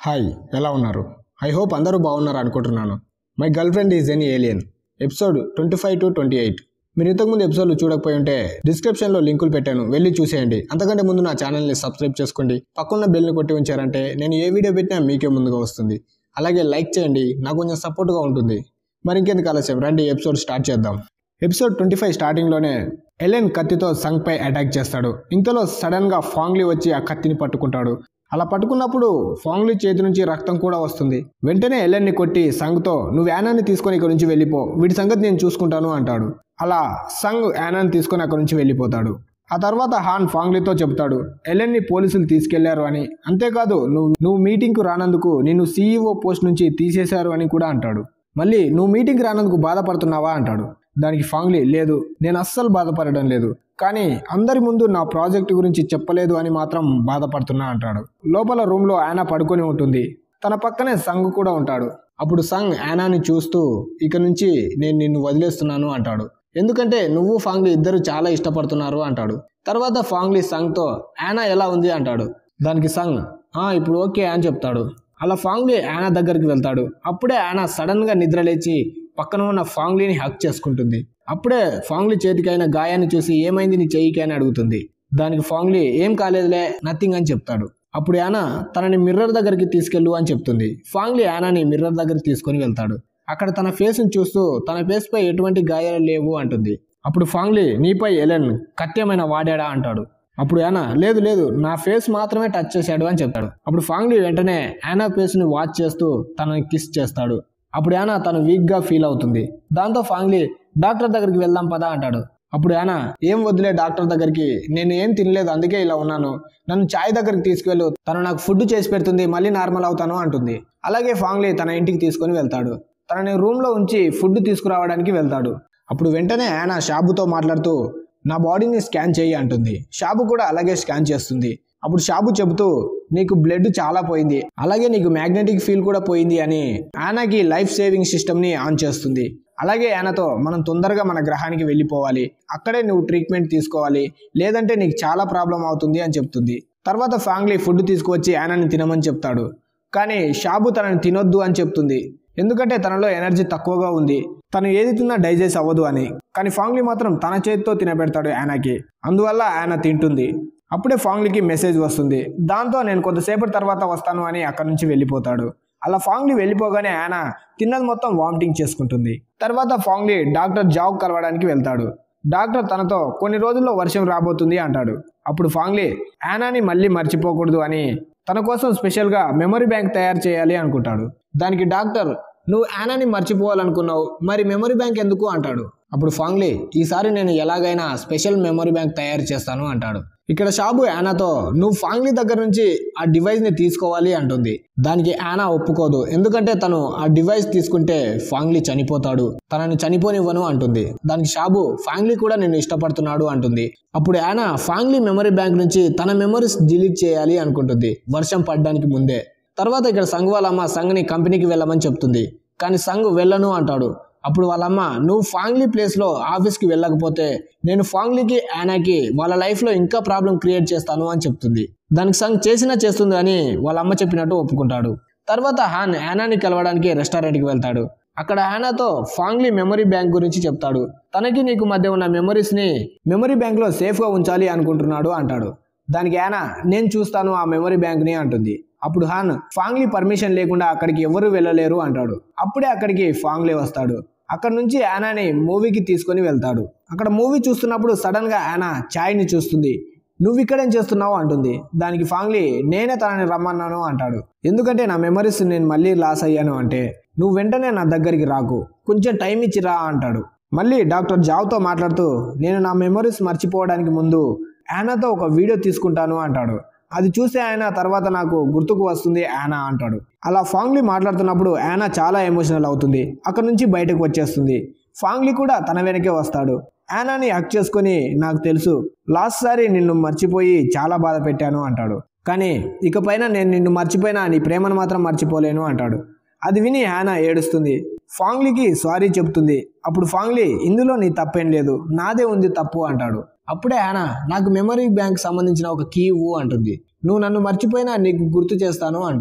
hi ఎలా ఉన్నారు I hope అందరూ బాగున్నారు అనుకుంటున్నాను my girlfriend is an alien episode twenty five to twenty eight మీరు ఇంతకుముందు ఎపిసోడ్లు చూడకపోయి ఉంటే డిస్క్రిప్షన్లో లింకులు పెట్టాను వెళ్ళి చూసేయండి అంతకంటే ముందు నా ఛానల్ని సబ్స్క్రైబ్ చేసుకోండి పక్కన్న బెల్ని కొట్టి ఉంచారంటే నేను ఏ వీడియో పెట్టినా మీకే ముందుగా వస్తుంది అలాగే లైక్ చేయండి నాకు కొంచెం సపోర్ట్గా ఉంటుంది మరి ఇంకెందుకు ఆలస్యం రండి ఎపిసోడ్ స్టార్ట్ చేద్దాం ఎపిసోడ్ ట్వంటీ ఫైవ్ స్టార్టింగ్లోనే ఎలెన్ కత్తితో సంగ్ పై అటాక్ చేస్తాడు ఇంతలో సడన్గా ఫాంగ్లీ వచ్చి ఆ కత్తిని పట్టుకుంటాడు అలా పట్టుకున్నప్పుడు ఫాంగ్లీ చేతి నుంచి రక్తం కూడా వస్తుంది వెంటనే ఎలెన్ని కొట్టి సంగ్తో నువ్వు యానాన్ని తీసుకొని ఇక్కడ నుంచి వెళ్ళిపో వీటి సంగతి నేను చూసుకుంటాను అంటాడు అలా సంగ్ యానాన్ని తీసుకొని అక్కడ నుంచి వెళ్ళిపోతాడు ఆ తర్వాత హాన్ ఫాంగ్లీతో చెబుతాడు ఎలెన్ని పోలీసులు తీసుకెళ్లారు అని అంతేకాదు నువ్వు నువ్వు మీటింగ్కు రానందుకు నిన్ను సీఈఓ పోస్ట్ నుంచి తీసేశారు అని కూడా అంటాడు మళ్ళీ నువ్వు మీటింగ్కి రానందుకు బాధపడుతున్నావా అంటాడు దానికి ఫాంగ్లీ లేదు నేను అస్సలు బాధపడడం లేదు కానీ అందరి ముందు నా ప్రాజెక్ట్ గురించి చెప్పలేదు అని మాత్రం బాధపడుతున్నా అంటాడు లోపల రూమ్లో ఆయన పడుకొని ఉంటుంది తన పక్కనే సంగ్ కూడా ఉంటాడు అప్పుడు సంగ్ యానాని చూస్తూ ఇక నుంచి నేను నిన్ను వదిలేస్తున్నాను అంటాడు ఎందుకంటే నువ్వు ఫాంగ్లీ ఇద్దరు చాలా ఇష్టపడుతున్నారు అంటాడు తర్వాత ఫాంగ్లీ సంగ్తో యానా ఎలా ఉంది అంటాడు దానికి సంగ్ "ఆ, ఇప్పుడు ఓకే అని చెప్తాడు అలా ఫాంగ్లీ యానా దగ్గరికి వెళ్తాడు అప్పుడే యానా సడన్గా నిద్రలేచి పక్కన ఉన్న ఫాంగ్లీని హక్ చేసుకుంటుంది అప్పుడే ఫాంగ్లీ చేతికి అయిన గాయాన్ని చూసి ఏమైంది నీ చెయ్యికి అని అడుగుతుంది దానికి ఫాంగ్లీ ఏం కాలేదులే నథింగ్ అని చెప్తాడు అప్పుడు యానా తనని మిర్రర్ దగ్గరికి తీసుకెళ్ళు అని చెప్తుంది ఫాంగ్లీ యానాని మిర్రర్ దగ్గరికి తీసుకొని వెళ్తాడు అక్కడ తన ఫేస్ని చూస్తూ తన ఫేస్ పై ఎటువంటి గాయాలు లేవు అంటుంది అప్పుడు ఫాంగ్లీ నీపై ఎలెన్ కత్యమైన వాడాడా అంటాడు అప్పుడు యానా లేదు లేదు నా ఫేస్ మాత్రమే టచ్ చేశాడు అని చెప్తాడు అప్పుడు ఫాంగ్లీ వెంటనే యానా ఫేస్ని వాచ్ చేస్తూ తనని కిస్ చేస్తాడు అప్పుడు యానా తను వీక్గా ఫీల్ అవుతుంది దాంతో ఫాంగ్లీ డాక్టర్ దగ్గరికి వెళ్దాం పదా అంటాడు అప్పుడు యానా ఏం వదిలే డాక్టర్ దగ్గరికి నేను ఏం తినలేదు అందుకే ఇలా ఉన్నాను నన్ను చాయ్ దగ్గరికి తీసుకువెళ్ళు తను నాకు ఫుడ్ చేసి పెడుతుంది మళ్ళీ నార్మల్ అవుతాను అంటుంది అలాగే ఫాంగ్లీ తన ఇంటికి తీసుకొని వెళ్తాడు తనని రూమ్లో ఉంచి ఫుడ్ తీసుకురావడానికి వెళ్తాడు అప్పుడు వెంటనే యానా షాబుతో మాట్లాడుతూ నా బాడీని స్కాన్ చేయి అంటుంది షాబు కూడా అలాగే స్కాన్ చేస్తుంది అప్పుడు షాబు చెబుతూ నీకు బ్లడ్ చాలా పోయింది అలాగే నీకు మ్యాగ్నెటిక్ ఫీల్ కూడా పోయింది అని యానాకి లైఫ్ సేవింగ్ సిస్టమ్ని ఆన్ చేస్తుంది అలాగే యానతో మనం తొందరగా మన గ్రహానికి వెళ్ళిపోవాలి అక్కడే నువ్వు ట్రీట్మెంట్ తీసుకోవాలి లేదంటే నీకు చాలా ప్రాబ్లం అవుతుంది అని చెప్తుంది తర్వాత ఫాంగ్లీ ఫుడ్ తీసుకువచ్చి యానాని తినమని చెప్తాడు కానీ షాబు తనని తినొద్దు అని చెప్తుంది ఎందుకంటే తనలో ఎనర్జీ తక్కువగా ఉంది తను ఏది తిన్నా డైజెస్ట్ అవ్వదు అని కానీ ఫాంగ్లీ మాత్రం తన చేతితో తినబెడతాడు యానాకి అందువల్ల ఆయన తింటుంది అప్పుడే ఫాంగ్లీకి మెసేజ్ వస్తుంది దాంతో నేను కొంతసేపటి తర్వాత వస్తాను అని అక్కడి నుంచి వెళ్ళిపోతాడు అలా ఫాంగ్లీ వెళ్ళిపోగానే ఆయన తిన్నది మొత్తం వామిటింగ్ చేసుకుంటుంది తర్వాత ఫాంగ్లీ డాక్టర్ జాబ్ కలవడానికి వెళ్తాడు డాక్టర్ తనతో కొన్ని రోజుల్లో వర్షం రాబోతుంది అంటాడు అప్పుడు ఫాంగ్లీ యానాని మళ్ళీ మర్చిపోకూడదు అని తన కోసం స్పెషల్గా మెమరీ బ్యాంక్ తయారు చేయాలి అనుకుంటాడు దానికి డాక్టర్ నువ్వు యానాని మర్చిపోవాలనుకున్నావు మరి మెమరీ బ్యాంక్ ఎందుకు అంటాడు అప్పుడు ఫాంగ్లీ ఈసారి నేను ఎలాగైనా స్పెషల్ మెమరీ బ్యాంక్ తయారు చేస్తాను అంటాడు ఇక్కడ షాబు యానాతో నువ్వు ఫాంగ్లీ దగ్గర నుంచి ఆ డివైస్ని తీసుకోవాలి అంటుంది దానికి యానా ఒప్పుకోదు ఎందుకంటే తను ఆ డివైస్ తీసుకుంటే ఫాంగ్లీ చనిపోతాడు తనని చనిపోనివ్వను అంటుంది దానికి షాబు ఫాంగ్లీ కూడా నిన్ను ఇష్టపడుతున్నాడు అంటుంది అప్పుడు యానా ఫాంగ్లీ మెమరీ బ్యాంక్ నుంచి తన మెమరీస్ డిలీట్ చేయాలి అనుకుంటుంది వర్షం పడడానికి ముందే తర్వాత ఇక్కడ సంఘ్ వాళ్ళ అమ్మ సంఘ్ని కంపెనీకి వెళ్ళమని చెప్తుంది కానీ సంఘ్ వెళ్ళను అంటాడు అప్పుడు వాళ్ళమ్మ నువ్వు ఫాంగ్లీ ప్లేస్లో ఆఫీస్కి వెళ్ళకపోతే నేను ఫాంగ్లీకి యానాకి వాళ్ళ లైఫ్లో ఇంకా ప్రాబ్లం క్రియేట్ చేస్తాను అని చెప్తుంది దానికి సంఘ్ చేసినా చేస్తుంది అని వాళ్ళ అమ్మ చెప్పినట్టు ఒప్పుకుంటాడు తర్వాత హాన్ యానాని కలవడానికి రెస్టారెంట్కి వెళ్తాడు అక్కడ యానాతో ఫాంగ్లీ మెమరీ బ్యాంక్ గురించి చెప్తాడు తనకి నీకు మధ్య ఉన్న మెమరీస్ని మెమరీ బ్యాంక్లో సేఫ్గా ఉంచాలి అనుకుంటున్నాడు అంటాడు దానికి యానా నేను చూస్తాను ఆ మెమరీ బ్యాంక్ని అంటుంది అప్పుడు హాన్ ఫాంగ్లీ పర్మిషన్ లేకుండా అక్కడికి ఎవరు వెళ్ళలేరు అంటాడు అప్పుడే అక్కడికి ఫాంగ్లీ వస్తాడు అక్కడ నుంచి యానాని మూవీకి తీసుకొని వెళ్తాడు అక్కడ మూవీ చూస్తున్నప్పుడు సడన్ గా యానా ఛాయ్ని చూస్తుంది నువ్వు ఇక్కడేం చేస్తున్నావు అంటుంది దానికి ఫాంగ్లీ నేనే తనని రమ్మన్నాను అంటాడు ఎందుకంటే నా మెమరీస్ నేను మళ్ళీ లాస్ అయ్యాను అంటే నువ్వు వెంటనే నా దగ్గరికి రాకు కొంచెం టైం ఇచ్చి రా అంటాడు మళ్ళీ డాక్టర్ జావ్తో మాట్లాడుతూ నేను నా మెమరీస్ మర్చిపోవడానికి ముందు యానాతో ఒక వీడియో తీసుకుంటాను అంటాడు అది చూసే ఆయన తర్వాత నాకు గుర్తుకు వస్తుంది యానా అంటాడు అలా ఫాంగ్లీ మాట్లాడుతున్నప్పుడు యానా చాలా ఎమోషనల్ అవుతుంది అక్కడ నుంచి బయటకు వచ్చేస్తుంది ఫాంగ్లీ కూడా తన వెనకే వస్తాడు యానాని హక్ చేసుకొని నాకు తెలుసు లాస్ట్ సారి నిన్ను మర్చిపోయి చాలా బాధ పెట్టాను అంటాడు కానీ ఇకపైన నేను నిన్ను మర్చిపోయినా నీ ప్రేమను మాత్రం మర్చిపోలేను అంటాడు అది విని యానా ఏడుస్తుంది ఫాంగ్లీకి సారీ చెప్తుంది అప్పుడు ఫాంగ్లీ ఇందులో నీ తప్పేం లేదు నాదే ఉంది తప్పు అంటాడు అప్పుడే యానా నాకు మెమరీ బ్యాంక్ సంబంధించిన ఒక కీ ఇవ్వు అంటుంది నువ్వు నన్ను మర్చిపోయినా నీకు గుర్తు చేస్తాను అంటుంది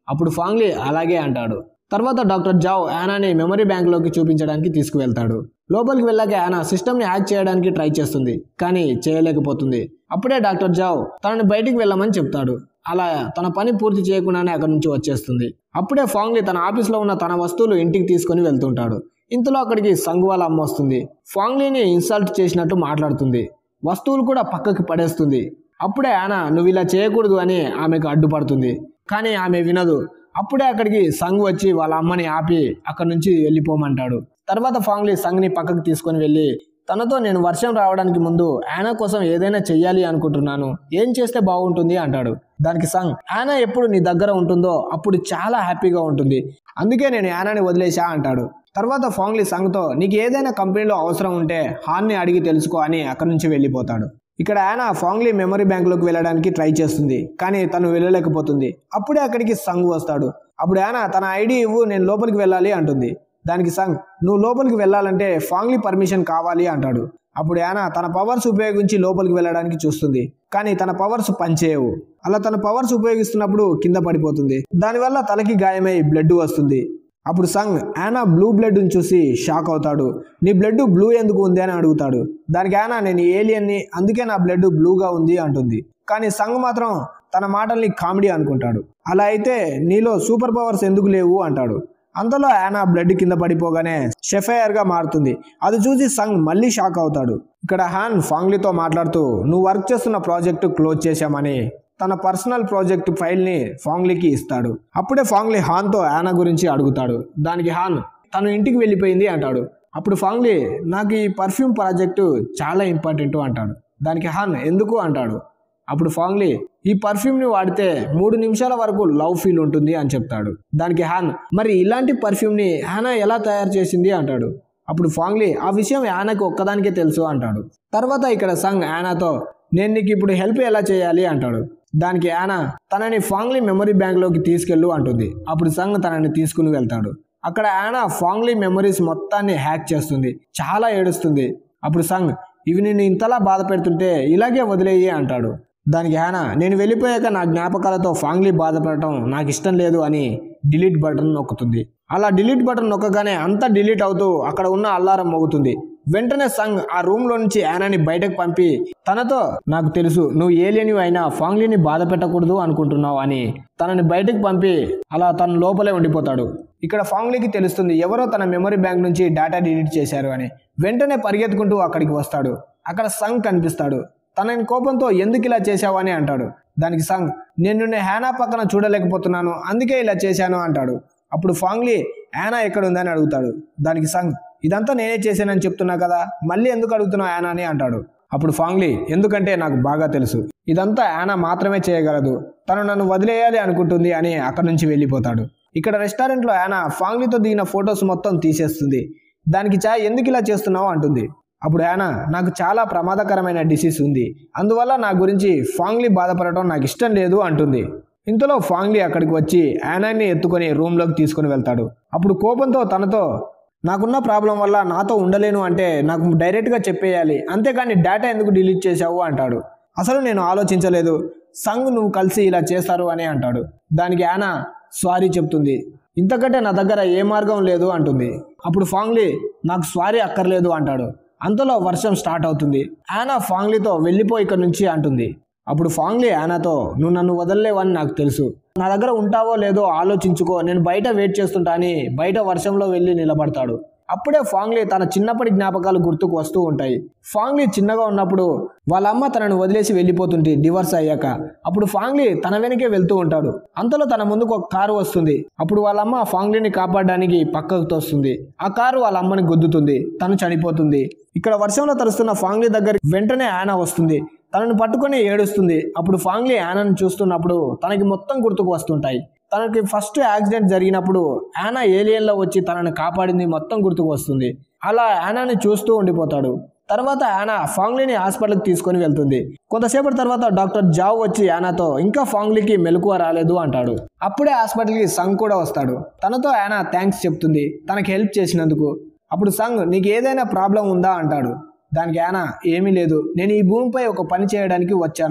అప్పుడు ఫాంగ్లీ అలాగే అంటాడు తర్వాత డాక్టర్ జావ్ యానాని మెమరీ బ్యాంక్లోకి చూపించడానికి తీసుకువెళ్తాడు లోపలికి వెళ్ళాక యానా సిస్టమ్ని హ్యాక్ చేయడానికి ట్రై చేస్తుంది కానీ చేయలేకపోతుంది అప్పుడే డాక్టర్ జావ్ తనని బయటికి వెళ్ళమని చెప్తాడు అలా తన పని పూర్తి చేయకుండానే అక్కడి నుంచి వచ్చేస్తుంది అప్పుడే ఫాంగ్లీ తన ఆఫీస్లో ఉన్న తన వస్తువులు ఇంటికి తీసుకొని వెళ్తుంటాడు ఇంతలో అక్కడికి సంగు వాళ్ళ అమ్మ వస్తుంది ఫాంగ్లీని ఇన్సల్ట్ చేసినట్టు మాట్లాడుతుంది వస్తువులు కూడా పక్కకి పడేస్తుంది అప్పుడే ఆనా నువ్వు ఇలా చేయకూడదు అని ఆమెకు అడ్డుపడుతుంది కానీ ఆమె వినదు అప్పుడే అక్కడికి సంగ్ వచ్చి వాళ్ళ అమ్మని ఆపి అక్కడి నుంచి వెళ్ళిపోమంటాడు తర్వాత ఫాంగ్లీ సంగ్ని పక్కకు తీసుకొని వెళ్ళి తనతో నేను వర్షం రావడానికి ముందు యానా కోసం ఏదైనా చెయ్యాలి అనుకుంటున్నాను ఏం చేస్తే బాగుంటుంది అంటాడు దానికి సంగ్ యానా ఎప్పుడు నీ దగ్గర ఉంటుందో అప్పుడు చాలా హ్యాపీగా ఉంటుంది అందుకే నేను యానాని వదిలేశా అంటాడు తర్వాత ఫాంగ్లీ సంగ్తో నీకు ఏదైనా కంపెనీలో అవసరం ఉంటే హాన్ని అడిగి తెలుసుకో అని అక్కడి నుంచి వెళ్ళిపోతాడు ఇక్కడ యానా ఫాంగ్లీ మెమరీ బ్యాంక్లోకి వెళ్ళడానికి ట్రై చేస్తుంది కానీ తను వెళ్ళలేకపోతుంది అప్పుడే అక్కడికి సంగ్ వస్తాడు అప్పుడు యానా తన ఐడి ఇవ్వు నేను లోపలికి వెళ్ళాలి అంటుంది దానికి సంగ్ నువ్వు లోపలికి వెళ్ళాలంటే ఫాంగ్లీ పర్మిషన్ కావాలి అంటాడు అప్పుడు యానా తన పవర్స్ ఉపయోగించి లోపలికి వెళ్ళడానికి చూస్తుంది కానీ తన పవర్స్ పనిచేయవు అలా తన పవర్స్ ఉపయోగిస్తున్నప్పుడు కింద పడిపోతుంది దానివల్ల తలకి గాయమై బ్లడ్ వస్తుంది అప్పుడు సంగ్ యానా బ్లూ బ్లడ్ని చూసి షాక్ అవుతాడు నీ బ్లడ్ బ్లూ ఎందుకు ఉంది అని అడుగుతాడు దానికి యానా నేను ఏలియన్ని అందుకే నా బ్లడ్ బ్లూగా ఉంది అంటుంది కానీ సంగ్ మాత్రం తన మాటల్ని కామెడీ అనుకుంటాడు అలా అయితే నీలో సూపర్ పవర్స్ ఎందుకు లేవు అంటాడు అంతలో యానా బ్లడ్ కింద పడిపోగానే షెఫైయర్గా మారుతుంది అది చూసి సంగ్ మళ్ళీ షాక్ అవుతాడు ఇక్కడ హాన్ ఫాంగ్లీతో మాట్లాడుతూ నువ్వు వర్క్ చేస్తున్న ప్రాజెక్టు క్లోజ్ చేశామని తన పర్సనల్ ప్రాజెక్ట్ ఫైల్ని ఫాంగ్లీకి ఇస్తాడు అప్పుడే ఫాంగ్లీ హాన్తో యానా గురించి అడుగుతాడు దానికి హాన్ తను ఇంటికి వెళ్ళిపోయింది అంటాడు అప్పుడు ఫాంగ్లీ నాకు ఈ పర్ఫ్యూమ్ ప్రాజెక్టు చాలా ఇంపార్టెంట్ అంటాడు దానికి హాన్ ఎందుకు అంటాడు అప్పుడు ఫాంగ్లీ ఈ పర్ఫ్యూమ్ని వాడితే మూడు నిమిషాల వరకు లవ్ ఫీల్ ఉంటుంది అని చెప్తాడు దానికి హాన్ మరి ఇలాంటి పర్ఫ్యూమ్ని యానా ఎలా తయారు చేసింది అంటాడు అప్పుడు ఫాంగ్లీ ఆ విషయం యానాకి ఒక్కదానికే తెలుసు అంటాడు తర్వాత ఇక్కడ సంగ్ యానాతో నేను నీకు ఇప్పుడు హెల్ప్ ఎలా చేయాలి అంటాడు దానికి యానా తనని ఫాంగ్లీ మెమరీ బ్యాంక్లోకి తీసుకెళ్ళు అంటుంది అప్పుడు సంగ్ తనని తీసుకుని వెళ్తాడు అక్కడ యానా ఫాంగ్లీ మెమరీస్ మొత్తాన్ని హ్యాక్ చేస్తుంది చాలా ఏడుస్తుంది అప్పుడు సంగ్ ఇవి నేను ఇంతలా బాధ పెడుతుంటే ఇలాగే వదిలేయి అంటాడు దానికి యానా నేను వెళ్ళిపోయాక నా జ్ఞాపకాలతో ఫాంగ్లీ బాధపడటం నాకు ఇష్టం లేదు అని డిలీట్ బటన్ నొక్కుతుంది అలా డిలీట్ బటన్ నొక్కగానే అంతా డిలీట్ అవుతూ అక్కడ ఉన్న అల్లారం మోగుతుంది వెంటనే సంగ్ ఆ రూమ్లో నుంచి యానాని బయటకు పంపి తనతో నాకు తెలుసు నువ్వు ఏలియని అయినా ఫాంగ్లీని బాధ పెట్టకూడదు అనుకుంటున్నావు అని తనని బయటకు పంపి అలా తన లోపలే ఉండిపోతాడు ఇక్కడ ఫాంగ్లీకి తెలుస్తుంది ఎవరో తన మెమరీ బ్యాంక్ నుంచి డేటా డిలీట్ చేశారు అని వెంటనే పరిగెత్తుకుంటూ అక్కడికి వస్తాడు అక్కడ సంగ్ కనిపిస్తాడు తనని కోపంతో ఎందుకు ఇలా చేశావు అని అంటాడు దానికి సంగ్ నేను నిన్ను హ్యానా పక్కన చూడలేకపోతున్నాను అందుకే ఇలా చేశాను అంటాడు అప్పుడు ఫాంగ్లీ యానా ఎక్కడ ఉందని అడుగుతాడు దానికి సంగ్ ఇదంతా నేనే చేశానని చెప్తున్నా కదా మళ్ళీ ఎందుకు అడుగుతున్నావు యానా అని అంటాడు అప్పుడు ఫాంగ్లీ ఎందుకంటే నాకు బాగా తెలుసు ఇదంతా యానా మాత్రమే చేయగలదు తను నన్ను వదిలేయాలి అనుకుంటుంది అని అక్కడి నుంచి వెళ్ళిపోతాడు ఇక్కడ రెస్టారెంట్లో యానా ఫాంగ్లీతో దిగిన ఫొటోస్ మొత్తం తీసేస్తుంది దానికి చా ఎందుకు ఇలా చేస్తున్నావు అంటుంది అప్పుడు యానా నాకు చాలా ప్రమాదకరమైన డిసీజ్ ఉంది అందువల్ల నా గురించి ఫాంగ్లీ బాధపడటం నాకు ఇష్టం లేదు అంటుంది ఇంతలో ఫాంగ్లీ అక్కడికి వచ్చి యానాని ఎత్తుకొని రూమ్లోకి తీసుకొని వెళ్తాడు అప్పుడు కోపంతో తనతో నాకున్న ప్రాబ్లం వల్ల నాతో ఉండలేను అంటే నాకు డైరెక్ట్గా చెప్పేయాలి అంతేకాని డేటా ఎందుకు డిలీట్ చేశావు అంటాడు అసలు నేను ఆలోచించలేదు సంగ్ నువ్వు కలిసి ఇలా చేస్తారు అని అంటాడు దానికి యానా సారీ చెప్తుంది ఇంతకంటే నా దగ్గర ఏ మార్గం లేదు అంటుంది అప్పుడు ఫాంగ్లీ నాకు సారీ అక్కర్లేదు అంటాడు అంతలో వర్షం స్టార్ట్ అవుతుంది యానా ఫాంగ్లీతో వెళ్ళిపో ఇక్కడ నుంచి అంటుంది అప్పుడు ఫాంగ్లీ యానాతో నువ్వు నన్ను వదలలేవని నాకు తెలుసు నా దగ్గర ఉంటావో లేదో ఆలోచించుకో నేను బయట వెయిట్ చేస్తుంటా అని బయట వర్షంలో వెళ్ళి నిలబడతాడు అప్పుడే ఫాంగ్లీ తన చిన్నప్పటి జ్ఞాపకాలు గుర్తుకు వస్తూ ఉంటాయి ఫాంగ్లీ చిన్నగా ఉన్నప్పుడు వాళ్ళ అమ్మ తనను వదిలేసి వెళ్ళిపోతుంది డివర్స్ అయ్యాక అప్పుడు ఫాంగ్లీ తన వెనకే వెళ్తూ ఉంటాడు అంతలో తన ముందుకు ఒక కారు వస్తుంది అప్పుడు వాళ్ళ అమ్మ ఫాంగ్లీని కాపాడడానికి పక్కకు తోస్తుంది ఆ కారు వాళ్ళ అమ్మని గుద్దుతుంది తను చనిపోతుంది ఇక్కడ వర్షంలో తరుస్తున్న ఫాంగ్లీ దగ్గర వెంటనే యానా వస్తుంది తనను పట్టుకొని ఏడుస్తుంది అప్పుడు ఫాంగ్లీ యానాను చూస్తున్నప్పుడు తనకి మొత్తం గుర్తుకు వస్తుంటాయి తనకి ఫస్ట్ యాక్సిడెంట్ జరిగినప్పుడు యానా ఏలియన్లో వచ్చి తనని కాపాడింది మొత్తం గుర్తుకు వస్తుంది అలా యానాని చూస్తూ ఉండిపోతాడు తర్వాత యానా ఫాంగ్లీని హాస్పిటల్కి తీసుకొని వెళ్తుంది కొంతసేపటి తర్వాత డాక్టర్ జావ్ వచ్చి యానాతో ఇంకా ఫాంగ్లీకి మెలకువ రాలేదు అంటాడు అప్పుడే హాస్పిటల్కి సంగ్ కూడా వస్తాడు తనతో యానా థ్యాంక్స్ చెప్తుంది తనకి హెల్ప్ చేసినందుకు అప్పుడు సంగ్ నీకు ఏదైనా ప్రాబ్లం ఉందా అంటాడు దానికి యానా ఏమీ లేదు నేను ఈ భూమిపై ఒక పని చేయడానికి వచ్చాను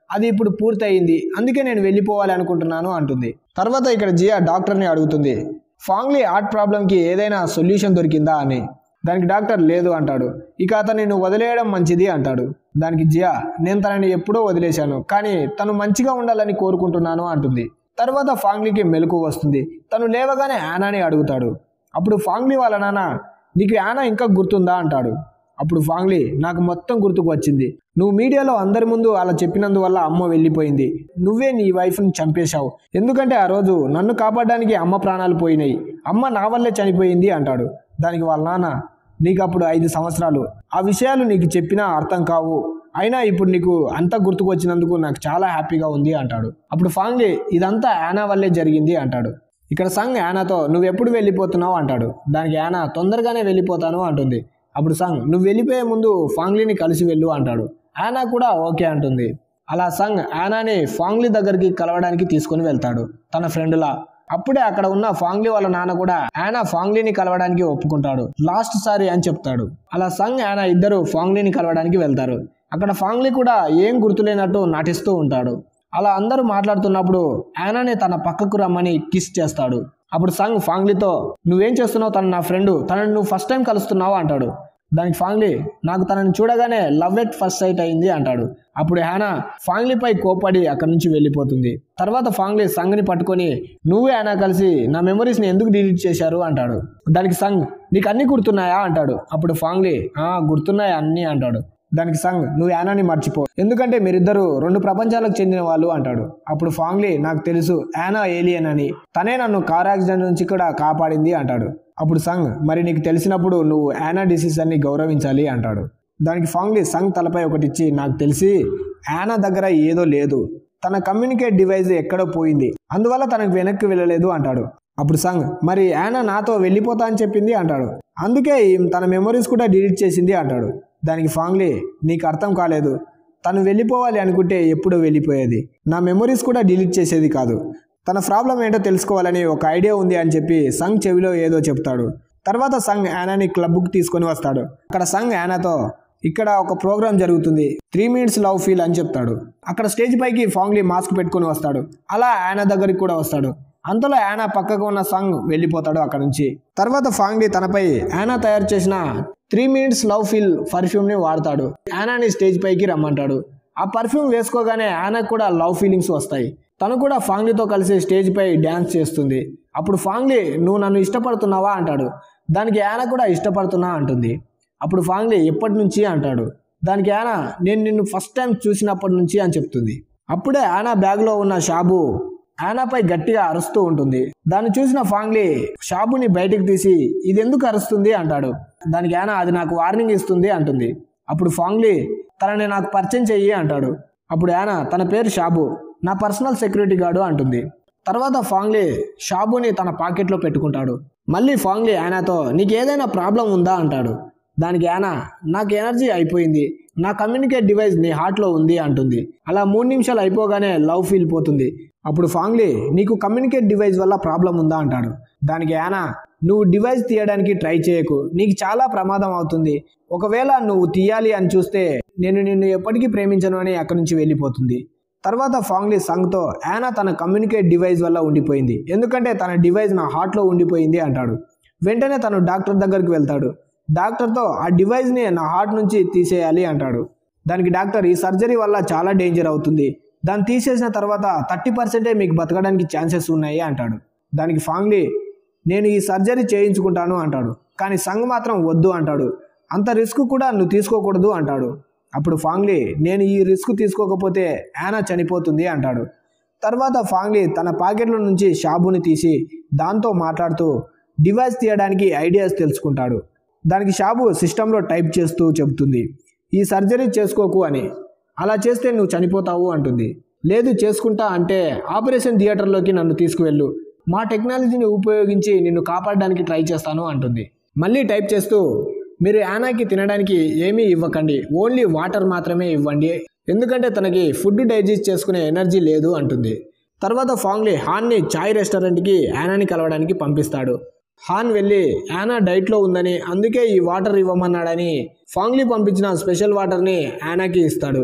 అది ఇప్పుడు పూర్తయింది అందుకే నేను వెళ్ళిపోవాలి అనుకుంటున్నాను అంటుంది తర్వాత ఇక్కడ జియా డాక్టర్ని అడుగుతుంది ఫాంగ్లీ హార్ట్ ప్రాబ్లంకి ఏదైనా సొల్యూషన్ దొరికిందా అని దానికి డాక్టర్ లేదు అంటాడు ఇక అతన్ని నువ్వు వదిలేయడం మంచిది అంటాడు దానికి జియా నేను తనని ఎప్పుడో వదిలేశాను కానీ తను మంచిగా ఉండాలని కోరుకుంటున్నాను అంటుంది తర్వాత ఫాంగ్లీకి మెలకు వస్తుంది తను లేవగానే యానాని అడుగుతాడు అప్పుడు ఫాంగ్లీ వాళ్ళ నాన్న నీకు యానా ఇంకా గుర్తుందా అంటాడు అప్పుడు ఫాంగ్లీ నాకు మొత్తం గుర్తుకు వచ్చింది నువ్వు మీడియాలో అందరి ముందు అలా చెప్పినందువల్ల అమ్మ వెళ్ళిపోయింది నువ్వే నీ వైఫ్ని చంపేశావు ఎందుకంటే ఆ రోజు నన్ను కాపాడడానికి అమ్మ ప్రాణాలు పోయినాయి అమ్మ నా వల్లే చనిపోయింది అంటాడు దానికి వాళ్ళ నాన్న నీకు అప్పుడు ఐదు సంవత్సరాలు ఆ విషయాలు నీకు చెప్పినా అర్థం కావు అయినా ఇప్పుడు నీకు అంతా గుర్తుకు వచ్చినందుకు నాకు చాలా హ్యాపీగా ఉంది అంటాడు అప్పుడు ఫాంగ్లీ ఇదంతా యానా వల్లే జరిగింది అంటాడు ఇక్కడ సంగ్ యానాతో నువ్వు ఎప్పుడు వెళ్ళిపోతున్నావు అంటాడు దానికి యానా తొందరగానే వెళ్ళిపోతాను అంటుంది అప్పుడు సంగ్ నువ్వు వెళ్ళిపోయే ముందు ఫాంగ్లీని కలిసి వెళ్ళు అంటాడు యానా కూడా ఓకే అంటుంది అలా సంగ్ యానాని ఫాంగ్లీ దగ్గరికి కలవడానికి తీసుకొని వెళ్తాడు తన ఫ్రెండ్లా అప్పుడే అక్కడ ఉన్న ఫాంగ్లీ వాళ్ళ నాన్న కూడా యానా ఫాంగ్లీని కలవడానికి ఒప్పుకుంటాడు లాస్ట్ సారి అని చెప్తాడు అలా సంగ్ యానా ఇద్దరు ఫాంగ్లీని కలవడానికి వెళ్తారు అక్కడ ఫాంగ్లీ కూడా ఏం గుర్తులేనట్టు నటిస్తూ ఉంటాడు అలా అందరూ మాట్లాడుతున్నప్పుడు యానాని తన పక్కకు రమ్మని కిస్ చేస్తాడు అప్పుడు సంగ్ ఫాంగ్లీతో నువ్వేం చేస్తున్నావు తను నా ఫ్రెండ్ తనని నువ్వు ఫస్ట్ టైం కలుస్తున్నావు అంటాడు దానికి ఫాంగ్లీ నాకు తనని చూడగానే లవ్ ఎట్ ఫస్ట్ సైట్ అయింది అంటాడు అప్పుడు హ్యానా ఫాంగ్లీపై కోపడి అక్కడి నుంచి వెళ్ళిపోతుంది తర్వాత ఫాంగ్లీ సంగ్ని పట్టుకొని నువ్వే హ్యానా కలిసి నా మెమరీస్ని ఎందుకు డిలీట్ చేశారు అంటాడు దానికి సంగ్ నీకు అన్ని గుర్తున్నాయా అంటాడు అప్పుడు ఫాంగ్లీ ఆ గుర్తున్నాయి అన్నీ అంటాడు దానికి సంగ్ నువ్వు యానాని మర్చిపో ఎందుకంటే మీరిద్దరు రెండు ప్రపంచాలకు చెందిన వాళ్ళు అంటాడు అప్పుడు ఫాంగ్లీ నాకు తెలుసు యానా ఏలియన్ అని తనే నన్ను కార్ యాక్సిడెంట్ నుంచి కూడా కాపాడింది అంటాడు అప్పుడు సంగ్ మరి నీకు తెలిసినప్పుడు నువ్వు యానా డిసిషన్ని గౌరవించాలి అంటాడు దానికి ఫాంగ్లీ సంగ్ తలపై ఒకటి ఇచ్చి నాకు తెలిసి యానా దగ్గర ఏదో లేదు తన కమ్యూనికేట్ డివైస్ ఎక్కడో పోయింది అందువల్ల తనకు వెనక్కి వెళ్ళలేదు అంటాడు అప్పుడు సంగ్ మరి యానా నాతో వెళ్ళిపోతా అని చెప్పింది అంటాడు అందుకే ఈమె తన మెమరీస్ కూడా డిలీట్ చేసింది అంటాడు దానికి ఫాంగ్లీ నీకు అర్థం కాలేదు తను వెళ్ళిపోవాలి అనుకుంటే ఎప్పుడో వెళ్ళిపోయేది నా మెమరీస్ కూడా డిలీట్ చేసేది కాదు తన ప్రాబ్లం ఏంటో తెలుసుకోవాలని ఒక ఐడియా ఉంది అని చెప్పి సంగ్ చెవిలో ఏదో చెప్తాడు తర్వాత సంగ్ యానాని క్లబ్కి తీసుకొని వస్తాడు అక్కడ సంగ్ యానాతో ఇక్కడ ఒక ప్రోగ్రామ్ జరుగుతుంది త్రీ మినిట్స్ లవ్ ఫీల్ అని చెప్తాడు అక్కడ స్టేజ్ పైకి ఫాంగ్లీ మాస్క్ పెట్టుకొని వస్తాడు అలా యానా దగ్గరికి కూడా వస్తాడు అంతలో యానా పక్కకు ఉన్న సంగ్ వెళ్ళిపోతాడు అక్కడ నుంచి తర్వాత ఫాంగ్లీ తనపై యానా తయారు చేసిన త్రీ మినిట్స్ లవ్ ఫీల్ పర్ఫ్యూమ్ని వాడతాడు యానాని స్టేజ్ పైకి రమ్మంటాడు ఆ పర్ఫ్యూమ్ వేసుకోగానే యానాకు కూడా లవ్ ఫీలింగ్స్ వస్తాయి తను కూడా ఫాంగ్లీతో కలిసి స్టేజ్ పై డ్యాన్స్ చేస్తుంది అప్పుడు ఫాంగ్లీ నువ్వు నన్ను ఇష్టపడుతున్నావా అంటాడు దానికి యానా కూడా ఇష్టపడుతున్నా అంటుంది అప్పుడు ఫాంగ్లీ ఎప్పటి నుంచి అంటాడు దానికి యానా నేను నిన్ను ఫస్ట్ టైం చూసినప్పటి నుంచి అని చెప్తుంది అప్పుడే యానా బ్యాగ్లో ఉన్న షాబు యానాపై గట్టిగా అరుస్తూ ఉంటుంది దాన్ని చూసిన ఫాంగ్లీ షాబుని బయటికి తీసి ఇది ఎందుకు అరుస్తుంది అంటాడు దానికి యానా అది నాకు వార్నింగ్ ఇస్తుంది అంటుంది అప్పుడు ఫాంగ్లీ తనని నాకు పరిచయం చెయ్యి అంటాడు అప్పుడు యానా తన పేరు షాబు నా పర్సనల్ సెక్యూరిటీ గార్డు అంటుంది తర్వాత ఫాంగ్లీ షాబుని తన పాకెట్లో పెట్టుకుంటాడు మళ్ళీ ఫాంగ్లీ యానాతో నీకు ఏదైనా ప్రాబ్లం ఉందా అంటాడు దానికి యానా నాకు ఎనర్జీ అయిపోయింది నా కమ్యూనికేట్ డివైస్ నీ హార్ట్లో ఉంది అంటుంది అలా మూడు నిమిషాలు అయిపోగానే లవ్ ఫీల్ పోతుంది అప్పుడు ఫాంగ్లీ నీకు కమ్యూనికేట్ డివైస్ వల్ల ప్రాబ్లం ఉందా అంటాడు దానికి యానా నువ్వు డివైస్ తీయడానికి ట్రై చేయకు నీకు చాలా ప్రమాదం అవుతుంది ఒకవేళ నువ్వు తీయాలి అని చూస్తే నేను నిన్ను ఎప్పటికీ ప్రేమించను అని అక్కడి నుంచి వెళ్ళిపోతుంది తర్వాత ఫాంగ్లీ సంగ్తో యానా తన కమ్యూనికేట్ డివైస్ వల్ల ఉండిపోయింది ఎందుకంటే తన డివైస్ నా హార్ట్లో ఉండిపోయింది అంటాడు వెంటనే తను డాక్టర్ దగ్గరికి వెళ్తాడు డాక్టర్తో ఆ డివైస్ని నా హార్ట్ నుంచి తీసేయాలి అంటాడు దానికి డాక్టర్ ఈ సర్జరీ వల్ల చాలా డేంజర్ అవుతుంది దాన్ని తీసేసిన తర్వాత థర్టీ పర్సెంటే మీకు బతకడానికి ఛాన్సెస్ ఉన్నాయి అంటాడు దానికి ఫాంగ్లీ నేను ఈ సర్జరీ చేయించుకుంటాను అంటాడు కానీ సంగ్ మాత్రం వద్దు అంటాడు అంత రిస్క్ కూడా నువ్వు తీసుకోకూడదు అంటాడు అప్పుడు ఫాంగ్లీ నేను ఈ రిస్క్ తీసుకోకపోతే యానా చనిపోతుంది అంటాడు తర్వాత ఫాంగ్లీ తన పాకెట్లో నుంచి షాబుని తీసి దాంతో మాట్లాడుతూ డివైస్ తీయడానికి ఐడియాస్ తెలుసుకుంటాడు దానికి షాబు సిస్టంలో టైప్ చేస్తూ చెబుతుంది ఈ సర్జరీ చేసుకోకు అని అలా చేస్తే నువ్వు చనిపోతావు అంటుంది లేదు చేసుకుంటా అంటే ఆపరేషన్ థియేటర్లోకి నన్ను తీసుకువెళ్ళు మా టెక్నాలజీని ఉపయోగించి నిన్ను కాపాడడానికి ట్రై చేస్తాను అంటుంది మళ్ళీ టైప్ చేస్తూ మీరు యానాకి తినడానికి ఏమీ ఇవ్వకండి ఓన్లీ వాటర్ మాత్రమే ఇవ్వండి ఎందుకంటే తనకి ఫుడ్ డైజెస్ట్ చేసుకునే ఎనర్జీ లేదు అంటుంది తర్వాత ఫాంగ్లీ హాన్ని చాయ్ రెస్టారెంట్కి యానాని కలవడానికి పంపిస్తాడు హాన్ వెళ్ళి యానా డైట్లో ఉందని అందుకే ఈ వాటర్ ఇవ్వమన్నాడని ఫాంగ్లీ పంపించిన స్పెషల్ వాటర్ని యానాకి ఇస్తాడు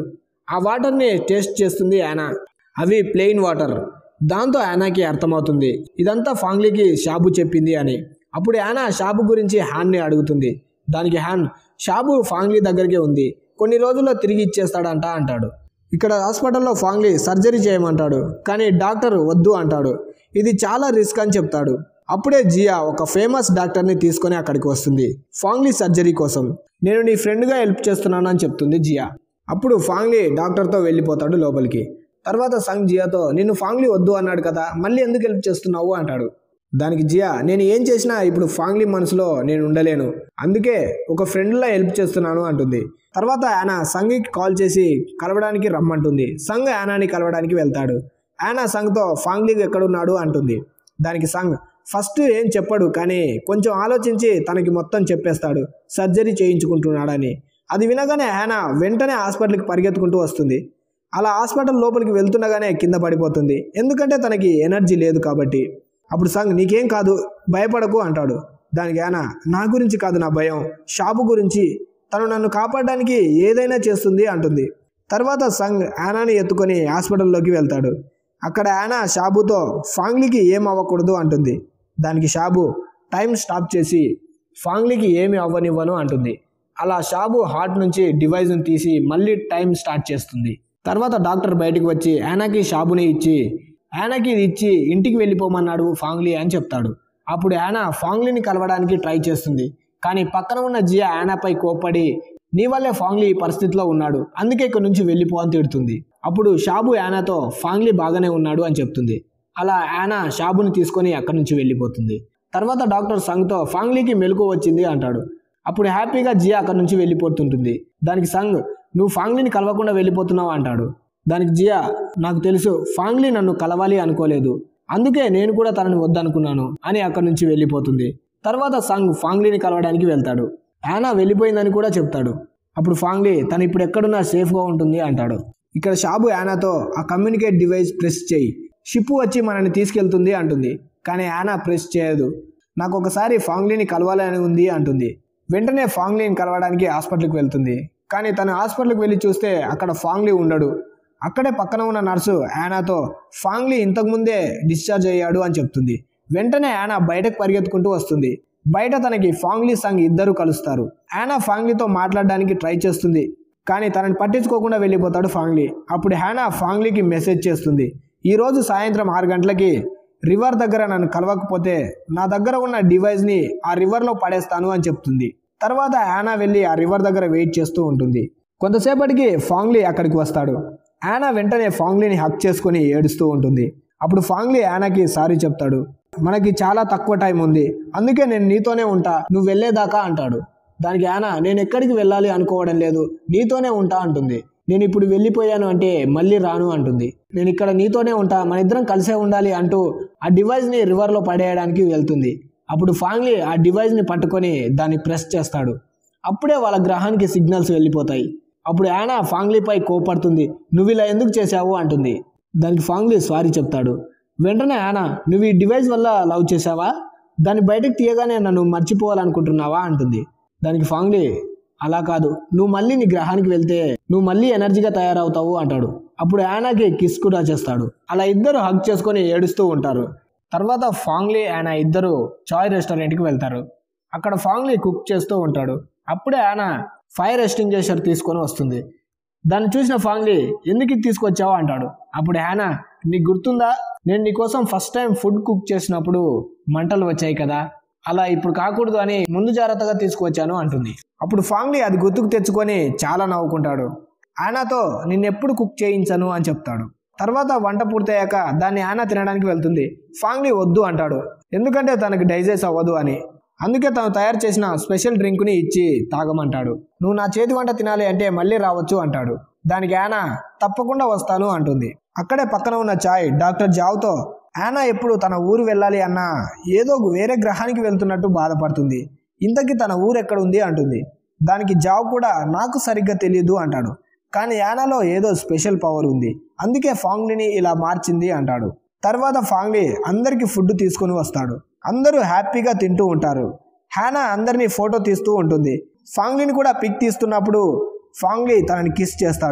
ఆ వాటర్ని టేస్ట్ చేస్తుంది యానా అవి ప్లెయిన్ వాటర్ దాంతో యానాకి అర్థమవుతుంది ఇదంతా ఫాంగ్లీకి షాబు చెప్పింది అని అప్పుడు యానా షాబు గురించి హ్యాన్ని అడుగుతుంది దానికి హ్యాన్ షాబు ఫాంగ్లీ దగ్గరికి ఉంది కొన్ని రోజుల్లో తిరిగి ఇచ్చేస్తాడంట అంటాడు ఇక్కడ హాస్పిటల్లో ఫాంగ్లీ సర్జరీ చేయమంటాడు కానీ డాక్టర్ వద్దు అంటాడు ఇది చాలా రిస్క్ అని చెప్తాడు అప్పుడే జియా ఒక ఫేమస్ డాక్టర్ని తీసుకొని అక్కడికి వస్తుంది ఫాంగ్లీ సర్జరీ కోసం నేను నీ ఫ్రెండ్గా హెల్ప్ చేస్తున్నాను అని చెప్తుంది జియా అప్పుడు ఫాంగ్లీ డాక్టర్తో వెళ్ళిపోతాడు లోపలికి తర్వాత సంగ్ జియాతో నిన్ను ఫాంగ్లీ వద్దు అన్నాడు కదా మళ్ళీ ఎందుకు హెల్ప్ చేస్తున్నావు అంటాడు దానికి జియా నేను ఏం చేసినా ఇప్పుడు ఫాంగ్లీ మనసులో నేను ఉండలేను అందుకే ఒక ఫ్రెండ్లా హెల్ప్ చేస్తున్నాను అంటుంది తర్వాత యానా సంగ్కి కాల్ చేసి కలవడానికి రమ్మంటుంది సంగ్ యానాని కలవడానికి వెళ్తాడు యానా సంగ్తో ఫాంగ్లీ ఎక్కడున్నాడు అంటుంది దానికి సంగ్ ఫస్ట్ ఏం చెప్పడు కానీ కొంచెం ఆలోచించి తనకి మొత్తం చెప్పేస్తాడు సర్జరీ చేయించుకుంటున్నాడని అది వినగానే యానా వెంటనే హాస్పిటల్కి పరిగెత్తుకుంటూ వస్తుంది అలా హాస్పిటల్ లోపలికి వెళ్తుండగానే కింద పడిపోతుంది ఎందుకంటే తనకి ఎనర్జీ లేదు కాబట్టి అప్పుడు సంగ్ నీకేం కాదు భయపడకు అంటాడు దానికి యానా నా గురించి కాదు నా భయం షాపు గురించి తను నన్ను కాపాడడానికి ఏదైనా చేస్తుంది అంటుంది తర్వాత సంగ్ యానాని ఎత్తుకొని హాస్పిటల్లోకి వెళ్తాడు అక్కడ యానా షాబుతో ఫాంగ్లీకి ఏం అవ్వకూడదు అంటుంది దానికి షాబు టైం స్టాప్ చేసి ఫాంగ్లీకి ఏమి అవ్వనివ్వను అంటుంది అలా షాబు హార్ట్ నుంచి డివైజ్ని తీసి మళ్ళీ టైం స్టార్ట్ చేస్తుంది తర్వాత డాక్టర్ బయటకు వచ్చి యానాకి షాబుని ఇచ్చి యానాకి ఇది ఇచ్చి ఇంటికి వెళ్ళిపోమన్నాడు ఫాంగ్లీ అని చెప్తాడు అప్పుడు యానా ఫాంగ్లీని కలవడానికి ట్రై చేస్తుంది కానీ పక్కన ఉన్న జియా యానాపై కోప్పడి నీ వల్లే ఫాంగ్లీ ఈ పరిస్థితిలో ఉన్నాడు అందుకే ఇక్కడ నుంచి వెళ్ళిపో అని తిడుతుంది అప్పుడు షాబు యానాతో ఫాంగ్లీ బాగానే ఉన్నాడు అని చెప్తుంది అలా యానా షాబుని తీసుకొని అక్కడి నుంచి వెళ్ళిపోతుంది తర్వాత డాక్టర్ సంగ్తో ఫాంగ్లీకి మెలకు వచ్చింది అంటాడు అప్పుడు హ్యాపీగా జియా అక్కడి నుంచి వెళ్ళిపోతుంటుంది దానికి సంగ్ నువ్వు ఫాంగ్లీని కలవకుండా వెళ్ళిపోతున్నావు అంటాడు దానికి జియా నాకు తెలుసు ఫాంగ్లీ నన్ను కలవాలి అనుకోలేదు అందుకే నేను కూడా తనని వద్దనుకున్నాను అని అక్కడి నుంచి వెళ్ళిపోతుంది తర్వాత సంగ్ ఫాంగ్లీని కలవడానికి వెళ్తాడు యానా వెళ్ళిపోయిందని కూడా చెప్తాడు అప్పుడు ఫాంగ్లీ తను ఇప్పుడు ఎక్కడున్నా సేఫ్గా ఉంటుంది అంటాడు ఇక్కడ షాబు యానాతో ఆ కమ్యూనికేట్ డివైస్ ప్రెస్ చేయి షిప్ వచ్చి మనల్ని తీసుకెళ్తుంది అంటుంది కానీ యానా ప్రెస్ చేయదు నాకు ఒకసారి ఫాంగ్లీని కలవాలని ఉంది అంటుంది వెంటనే ఫాంగ్లీని కలవడానికి హాస్పిటల్కి వెళ్తుంది కానీ తను హాస్పిటల్కి వెళ్ళి చూస్తే అక్కడ ఫాంగ్లీ ఉండడు అక్కడే పక్కన ఉన్న నర్సు యానాతో ఫాంగ్లీ ఇంతకుముందే డిశ్చార్జ్ అయ్యాడు అని చెప్తుంది వెంటనే యానా బయటకు పరిగెత్తుకుంటూ వస్తుంది బయట తనకి ఫాంగ్లీ సంగ్ ఇద్దరు కలుస్తారు యానా ఫాంగ్లీతో మాట్లాడడానికి ట్రై చేస్తుంది కానీ తనని పట్టించుకోకుండా వెళ్ళిపోతాడు ఫాంగ్లీ అప్పుడు హ్యానా ఫాంగ్లీకి మెసేజ్ చేస్తుంది ఈరోజు సాయంత్రం ఆరు గంటలకి రివర్ దగ్గర నన్ను కలవకపోతే నా దగ్గర ఉన్న డివైస్ని ఆ రివర్లో పడేస్తాను అని చెప్తుంది తర్వాత యానా వెళ్ళి ఆ రివర్ దగ్గర వెయిట్ చేస్తూ ఉంటుంది కొంతసేపటికి ఫాంగ్లీ అక్కడికి వస్తాడు యానా వెంటనే ఫాంగ్లీని హక్ చేసుకొని ఏడుస్తూ ఉంటుంది అప్పుడు ఫాంగ్లీ యానాకి సారీ చెప్తాడు మనకి చాలా తక్కువ టైం ఉంది అందుకే నేను నీతోనే ఉంటా నువ్వు వెళ్ళేదాకా అంటాడు దానికి యానా నేను ఎక్కడికి వెళ్ళాలి అనుకోవడం లేదు నీతోనే ఉంటా అంటుంది నేను ఇప్పుడు వెళ్ళిపోయాను అంటే మళ్ళీ రాను అంటుంది నేను ఇక్కడ నీతోనే ఉంటా మన ఇద్దరం కలిసే ఉండాలి అంటూ ఆ డివైస్ని రివర్లో పడేయడానికి వెళ్తుంది అప్పుడు ఫాంగ్లీ ఆ డివైస్ని పట్టుకొని దాన్ని ప్రెస్ చేస్తాడు అప్పుడే వాళ్ళ గ్రహానికి సిగ్నల్స్ వెళ్ళిపోతాయి అప్పుడు యానా ఫాంగ్లీపై కోపడుతుంది నువ్వు ఇలా ఎందుకు చేశావు అంటుంది దానికి ఫాంగ్లీ సారీ చెప్తాడు వెంటనే యానా నువ్వు ఈ డివైస్ వల్ల లవ్ చేసావా దాన్ని బయటకు తీయగానే నన్ను మర్చిపోవాలనుకుంటున్నావా అంటుంది దానికి ఫాంగ్లీ అలా కాదు నువ్వు మళ్ళీ నీ గ్రహానికి వెళ్తే నువ్వు మళ్ళీ ఎనర్జీగా తయారవుతావు అంటాడు అప్పుడు యానాకి కిస్ కూడా చేస్తాడు అలా ఇద్దరు హగ్ చేసుకొని ఏడుస్తూ ఉంటారు తర్వాత ఫాంగ్లీ యానా ఇద్దరు చాయ్ రెస్టారెంట్కి వెళ్తారు అక్కడ ఫాంగ్లీ కుక్ చేస్తూ ఉంటాడు అప్పుడే యానా ఫైర్ ఎస్టింగ్విషర్ తీసుకొని వస్తుంది దాన్ని చూసిన ఫాంగ్లీ ఎందుకు ఇది తీసుకొచ్చావు అంటాడు అప్పుడు హ్యానా నీకు గుర్తుందా నేను నీకోసం ఫస్ట్ టైం ఫుడ్ కుక్ చేసినప్పుడు మంటలు వచ్చాయి కదా అలా ఇప్పుడు కాకూడదు అని ముందు జాగ్రత్తగా తీసుకువచ్చాను అంటుంది అప్పుడు ఫాంగ్లీ అది గుర్తుకు తెచ్చుకొని చాలా నవ్వుకుంటాడు ఆనాతో నిన్నెప్పుడు కుక్ చేయించను అని చెప్తాడు తర్వాత వంట పూర్తయ్యాక దాన్ని ఆనా తినడానికి వెళ్తుంది ఫాంగ్లీ వద్దు అంటాడు ఎందుకంటే తనకి డైజెస్ట్ అవ్వదు అని అందుకే తను తయారు చేసిన స్పెషల్ డ్రింక్ని ఇచ్చి తాగమంటాడు నువ్వు నా చేతి వంట తినాలి అంటే మళ్ళీ రావచ్చు అంటాడు దానికి యానా తప్పకుండా వస్తాను అంటుంది అక్కడే పక్కన ఉన్న చాయ్ డాక్టర్ జావ్తో యానా ఎప్పుడు తన ఊరు వెళ్ళాలి అన్నా ఏదో వేరే గ్రహానికి వెళ్తున్నట్టు బాధపడుతుంది ఇంతకీ తన ఊరు ఎక్కడ ఉంది అంటుంది దానికి జావ్ కూడా నాకు సరిగ్గా తెలియదు అంటాడు కానీ యానాలో ఏదో స్పెషల్ పవర్ ఉంది అందుకే ఫాంగ్లీని ఇలా మార్చింది అంటాడు తర్వాత ఫాంగ్లీ అందరికీ ఫుడ్ తీసుకొని వస్తాడు అందరూ హ్యాపీగా తింటూ ఉంటారు హ్యానా అందరినీ ఫోటో తీస్తూ ఉంటుంది ఫాంగ్లీని కూడా పిక్ తీస్తున్నప్పుడు ఫాంగ్లీ తనని కిస్ చేస్తాడు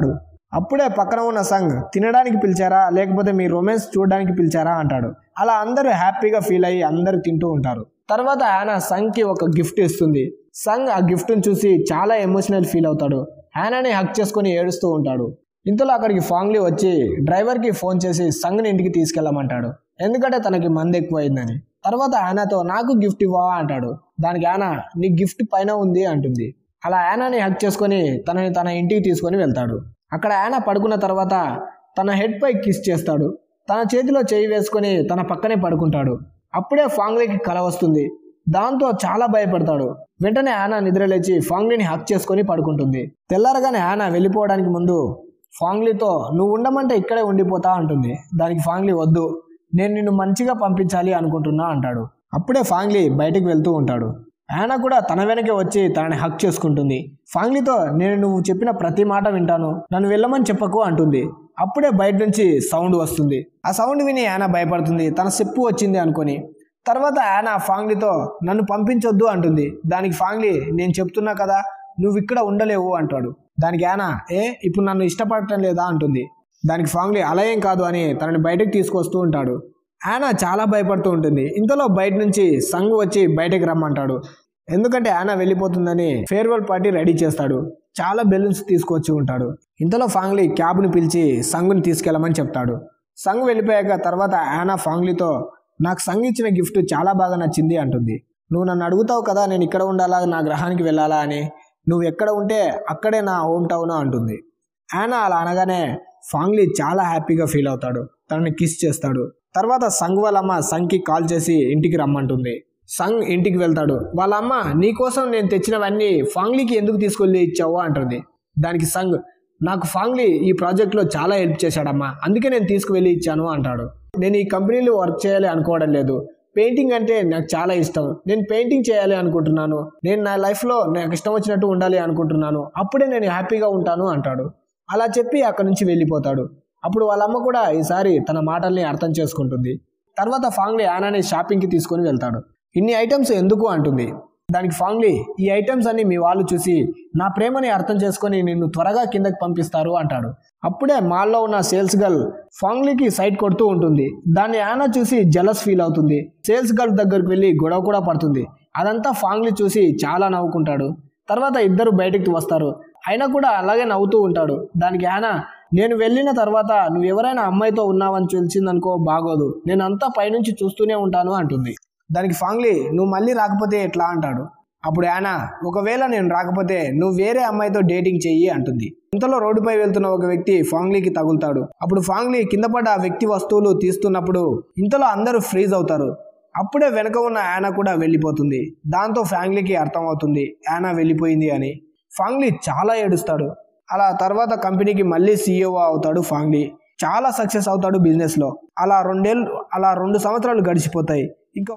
అప్పుడే పక్కన ఉన్న సంగ్ తినడానికి పిలిచారా లేకపోతే మీ రొమాన్స్ చూడడానికి పిలిచారా అంటాడు అలా అందరూ హ్యాపీగా ఫీల్ అయ్యి అందరూ తింటూ ఉంటారు తర్వాత ఆయన సంగ్కి ఒక గిఫ్ట్ ఇస్తుంది సంగ్ ఆ గిఫ్ట్ని చూసి చాలా ఎమోషనల్ ఫీల్ అవుతాడు యానాని హక్ చేసుకొని ఏడుస్తూ ఉంటాడు ఇంతలో అక్కడికి ఫాంగ్లీ వచ్చి డ్రైవర్కి ఫోన్ చేసి సంగ్ని ఇంటికి తీసుకెళ్ళమంటాడు ఎందుకంటే తనకి మంది ఎక్కువైందని తర్వాత యానాతో నాకు గిఫ్ట్ ఇవ్వవా అంటాడు దానికి యానా నీ గిఫ్ట్ పైన ఉంది అంటుంది అలా యానాని హక్ చేసుకొని తనని తన ఇంటికి తీసుకొని వెళ్తాడు అక్కడ యానా పడుకున్న తర్వాత తన హెడ్ పై కిస్ చేస్తాడు తన చేతిలో చేయి వేసుకొని తన పక్కనే పడుకుంటాడు అప్పుడే ఫాంగ్లీకి కల వస్తుంది దాంతో చాలా భయపడతాడు వెంటనే యానా నిద్రలేచి ఫాంగ్లీని హక్ చేసుకొని పడుకుంటుంది తెల్లారగానే యానా వెళ్ళిపోవడానికి ముందు ఫాంగ్లీతో నువ్వు ఉండమంటే ఇక్కడే ఉండిపోతా అంటుంది దానికి ఫాంగ్లీ వద్దు నేను నిన్ను మంచిగా పంపించాలి అనుకుంటున్నా అంటాడు అప్పుడే ఫాంగ్లీ బయటికి వెళ్తూ ఉంటాడు యానా కూడా తన వెనకే వచ్చి తనని హక్ చేసుకుంటుంది ఫాంగ్లీతో నేను నువ్వు చెప్పిన ప్రతి మాట వింటాను నన్ను వెళ్ళమని చెప్పకు అంటుంది అప్పుడే బయట నుంచి సౌండ్ వస్తుంది ఆ సౌండ్ విని యానా భయపడుతుంది తన చెప్పు వచ్చింది అనుకొని తర్వాత యానా ఫాంగ్లీతో నన్ను పంపించొద్దు అంటుంది దానికి ఫాంగ్లీ నేను చెప్తున్నా కదా నువ్వు ఇక్కడ ఉండలేవు అంటాడు దానికి యానా ఏ ఇప్పుడు నన్ను ఇష్టపడటం లేదా అంటుంది దానికి ఫాంగ్లీ అలా ఏం కాదు అని తనని బయటకు తీసుకొస్తూ ఉంటాడు యానా చాలా భయపడుతూ ఉంటుంది ఇంతలో బయట నుంచి సంగ్ వచ్చి బయటకు రమ్మంటాడు ఎందుకంటే యానా వెళ్ళిపోతుందని ఫేర్వెల్ పార్టీ రెడీ చేస్తాడు చాలా బెలూన్స్ తీసుకొచ్చి ఉంటాడు ఇంతలో ఫాంగ్లీ క్యాబ్ని పిలిచి సంగుని తీసుకెళ్ళమని చెప్తాడు సంగ్ వెళ్ళిపోయాక తర్వాత యానా ఫాంగ్లీతో నాకు సంగ్ ఇచ్చిన గిఫ్ట్ చాలా బాగా నచ్చింది అంటుంది నువ్వు నన్ను అడుగుతావు కదా నేను ఇక్కడ ఉండాలా నా గ్రహానికి వెళ్ళాలా అని నువ్వు ఎక్కడ ఉంటే అక్కడే నా హోమ్ టౌన్ అంటుంది యానా అలా అనగానే ఫాంగ్లీ చాలా హ్యాపీగా ఫీల్ అవుతాడు తనని కిస్ చేస్తాడు తర్వాత సంగ్ వాళ్ళ అమ్మ సంగ్కి కాల్ చేసి ఇంటికి రమ్మంటుంది సంగ్ ఇంటికి వెళ్తాడు వాళ్ళ అమ్మ నీకోసం నేను తెచ్చినవన్నీ ఫాంగ్లీకి ఎందుకు తీసుకెళ్ళి ఇచ్చావు అంటుంది దానికి సంగ్ నాకు ఫాంగ్లీ ఈ ప్రాజెక్ట్లో చాలా హెల్ప్ చేశాడమ్మా అందుకే నేను తీసుకువెళ్ళి ఇచ్చాను అంటాడు నేను ఈ కంపెనీలో వర్క్ చేయాలి అనుకోవడం లేదు పెయింటింగ్ అంటే నాకు చాలా ఇష్టం నేను పెయింటింగ్ చేయాలి అనుకుంటున్నాను నేను నా లైఫ్లో నాకు ఇష్టం వచ్చినట్టు ఉండాలి అనుకుంటున్నాను అప్పుడే నేను హ్యాపీగా ఉంటాను అంటాడు అలా చెప్పి అక్కడి నుంచి వెళ్ళిపోతాడు అప్పుడు వాళ్ళ అమ్మ కూడా ఈసారి తన మాటల్ని అర్థం చేసుకుంటుంది తర్వాత ఫాంగ్లీ ఆనాని షాపింగ్కి తీసుకొని వెళ్తాడు ఇన్ని ఐటమ్స్ ఎందుకు అంటుంది దానికి ఫాంగ్లీ ఈ ఐటమ్స్ అన్ని మీ వాళ్ళు చూసి నా ప్రేమని అర్థం చేసుకొని నిన్ను త్వరగా కిందకి పంపిస్తారు అంటాడు అప్పుడే మాల్లో ఉన్న సేల్స్ గర్ల్ ఫాంగ్లీకి సైట్ కొడుతూ ఉంటుంది దాన్ని యానా చూసి జలస్ ఫీల్ అవుతుంది సేల్స్ గర్ల్ దగ్గరికి వెళ్ళి గొడవ కూడా పడుతుంది అదంతా ఫాంగ్లీ చూసి చాలా నవ్వుకుంటాడు తర్వాత ఇద్దరు బయటికి వస్తారు అయినా కూడా అలాగే నవ్వుతూ ఉంటాడు దానికి యానా నేను వెళ్ళిన తర్వాత నువ్వు ఎవరైనా అమ్మాయితో ఉన్నావని తెలిసిందనుకో బాగోదు నేను అంతా పైనుంచి చూస్తూనే ఉంటాను అంటుంది దానికి ఫాంగ్లీ నువ్వు మళ్ళీ రాకపోతే ఎట్లా అంటాడు అప్పుడు యానా ఒకవేళ నేను రాకపోతే నువ్వు వేరే అమ్మాయితో డేటింగ్ చెయ్యి అంటుంది ఇంతలో రోడ్డుపై వెళ్తున్న ఒక వ్యక్తి ఫాంగ్లీకి తగులుతాడు అప్పుడు ఫాంగ్లీ కింద పడ్డ ఆ వ్యక్తి వస్తువులు తీస్తున్నప్పుడు ఇంతలో అందరూ ఫ్రీజ్ అవుతారు అప్పుడే వెనక ఉన్న యానా కూడా వెళ్ళిపోతుంది దాంతో ఫ్యామిలీకి అర్థమవుతుంది యానా వెళ్ళిపోయింది అని ఫాంగ్లీ చాలా ఏడుస్తాడు అలా తర్వాత కంపెనీకి మళ్ళీ సీఈఓ అవుతాడు ఫాంగ్లీ చాలా సక్సెస్ అవుతాడు బిజినెస్లో అలా రెండేళ్ళు అలా రెండు సంవత్సరాలు గడిచిపోతాయి ఇంకా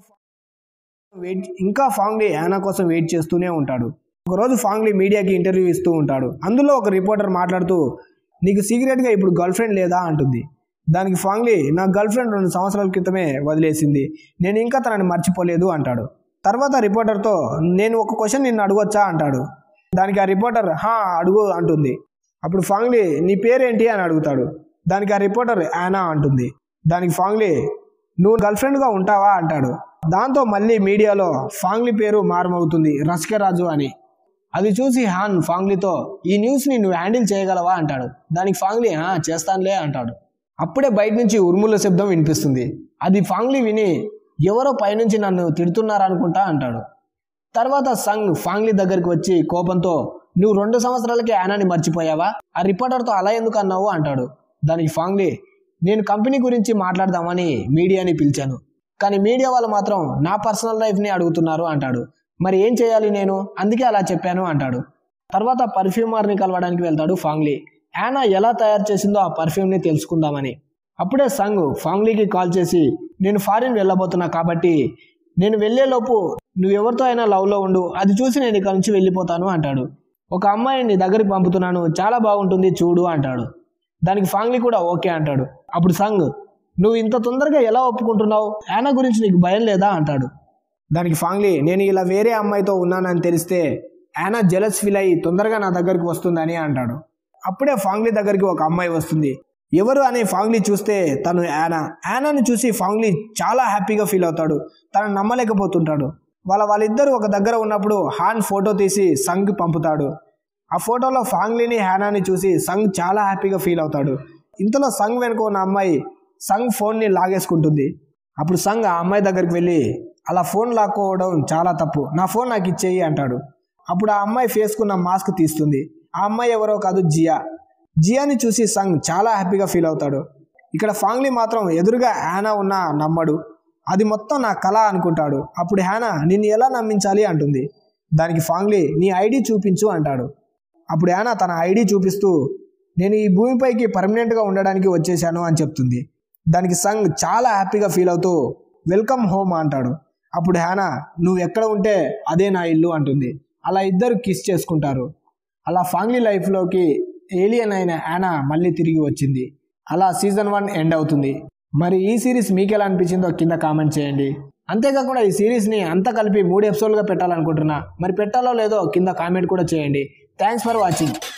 వెయిట్ ఇంకా ఫాంగ్లీ యానా కోసం వెయిట్ చేస్తూనే ఉంటాడు ఒకరోజు ఫాంగ్లీ మీడియాకి ఇంటర్వ్యూ ఇస్తూ ఉంటాడు అందులో ఒక రిపోర్టర్ మాట్లాడుతూ నీకు సీక్రెట్గా ఇప్పుడు గర్ల్ ఫ్రెండ్ లేదా అంటుంది దానికి ఫాంగ్లీ నా గర్ల్ ఫ్రెండ్ రెండు సంవత్సరాల క్రితమే వదిలేసింది నేను ఇంకా తనని మర్చిపోలేదు అంటాడు తర్వాత రిపోర్టర్తో నేను ఒక క్వశ్చన్ నిన్ను అడగొచ్చా అంటాడు దానికి ఆ రిపోర్టర్ హా అడుగు అంటుంది అప్పుడు ఫాంగ్లీ నీ పేరేంటి అని అడుగుతాడు దానికి ఆ రిపోర్టర్ యానా అంటుంది దానికి ఫాంగ్లీ నువ్వు గర్ల్ ఫ్రెండ్గా ఉంటావా అంటాడు దాంతో మళ్ళీ మీడియాలో ఫాంగ్లీ పేరు మారమవుతుంది రస్కెరాజు అని అది చూసి హాన్ ఫాంగ్లీతో ఈ న్యూస్ని నువ్వు హ్యాండిల్ చేయగలవా అంటాడు దానికి ఫాంగ్లీ "ఆ, చేస్తానులే అంటాడు అప్పుడే బయట నుంచి ఉరుముల శబ్దం వినిపిస్తుంది అది ఫాంగ్లీ విని ఎవరో పైనుంచి నన్ను తిడుతున్నారనుకుంటా అంటాడు తర్వాత సంగ్ ఫాంగ్లీ దగ్గరికి వచ్చి కోపంతో నువ్వు రెండు సంవత్సరాలకే యానాని మర్చిపోయావా ఆ రిపోర్టర్తో అలా ఎందుకు అన్నావు అంటాడు దానికి ఫాంగ్లీ నేను కంపెనీ గురించి మాట్లాడదామని మీడియాని పిలిచాను కానీ మీడియా వాళ్ళు మాత్రం నా పర్సనల్ లైఫ్ని అడుగుతున్నారు అంటాడు మరి ఏం చేయాలి నేను అందుకే అలా చెప్పాను అంటాడు తర్వాత పర్ఫ్యూమర్ని కలవడానికి వెళ్తాడు ఫాంగ్లీ యానా ఎలా తయారు చేసిందో ఆ పర్ఫ్యూమ్ని తెలుసుకుందామని అప్పుడే సంగ్ ఫాంగ్లీకి కాల్ చేసి నేను ఫారిన్ వెళ్ళబోతున్నా కాబట్టి నేను వెళ్ళేలోపు నువ్వు ఎవరితో అయినా లవ్లో ఉండు అది చూసి నేను ఇక్కడ నుంచి వెళ్ళిపోతాను అంటాడు ఒక అమ్మాయిని నీ దగ్గరికి పంపుతున్నాను చాలా బాగుంటుంది చూడు అంటాడు దానికి ఫాంగ్లీ కూడా ఓకే అంటాడు అప్పుడు సంగ్ నువ్వు ఇంత తొందరగా ఎలా ఒప్పుకుంటున్నావు యానా గురించి నీకు భయం లేదా అంటాడు దానికి ఫాంగ్లీ నేను ఇలా వేరే అమ్మాయితో ఉన్నానని తెలిస్తే యానా జెలస్ ఫీల్ అయ్యి తొందరగా నా దగ్గరికి వస్తుందని అంటాడు అప్పుడే ఫాంగ్లీ దగ్గరికి ఒక అమ్మాయి వస్తుంది ఎవరు అని ఫాంగ్లీ చూస్తే తను యానా యానాని చూసి ఫాంగ్లీ చాలా హ్యాపీగా ఫీల్ అవుతాడు తను నమ్మలేకపోతుంటాడు వాళ్ళ వాళ్ళిద్దరూ ఒక దగ్గర ఉన్నప్పుడు హాన్ ఫోటో తీసి సంగ్ పంపుతాడు ఆ ఫోటోలో ఫాంగ్లీని హ్యానాని చూసి సంగ్ చాలా హ్యాపీగా ఫీల్ అవుతాడు ఇంతలో సంగ్ వెనుక ఉన్న అమ్మాయి సంగ్ ఫోన్ని లాగేసుకుంటుంది అప్పుడు సంగ్ ఆ అమ్మాయి దగ్గరికి వెళ్ళి అలా ఫోన్ లాక్కోవడం చాలా తప్పు నా ఫోన్ నాకు ఇచ్చేయి అంటాడు అప్పుడు ఆ అమ్మాయి ఫేస్కున్న మాస్క్ తీస్తుంది ఆ అమ్మాయి ఎవరో కాదు జియా జియాని చూసి సంగ్ చాలా హ్యాపీగా ఫీల్ అవుతాడు ఇక్కడ ఫాంగ్లీ మాత్రం ఎదురుగా యానా ఉన్న నమ్మడు అది మొత్తం నా కళ అనుకుంటాడు అప్పుడు హ్యానా నిన్ను ఎలా నమ్మించాలి అంటుంది దానికి ఫాంగ్లీ నీ ఐడి చూపించు అంటాడు అప్పుడు యానా తన ఐడి చూపిస్తూ నేను ఈ భూమిపైకి పర్మనెంట్గా ఉండడానికి వచ్చేసాను అని చెప్తుంది దానికి సంగ్ చాలా హ్యాపీగా ఫీల్ అవుతూ వెల్కమ్ హోమ్ అంటాడు అప్పుడు హ్యానా నువ్వు ఎక్కడ ఉంటే అదే నా ఇల్లు అంటుంది అలా ఇద్దరు కిస్ చేసుకుంటారు అలా ఫాంగ్లీ లైఫ్లోకి ఏలియన్ అయిన యానా మళ్ళీ తిరిగి వచ్చింది అలా సీజన్ వన్ ఎండ్ అవుతుంది మరి ఈ సిరీస్ మీకు ఎలా అనిపించిందో కింద కామెంట్ చేయండి అంతేకాకుండా ఈ సిరీస్ని అంతా కలిపి మూడు ఎపిసోడ్లుగా పెట్టాలనుకుంటున్నా మరి పెట్టాలో లేదో కింద కామెంట్ కూడా చేయండి థ్యాంక్స్ ఫర్ వాచింగ్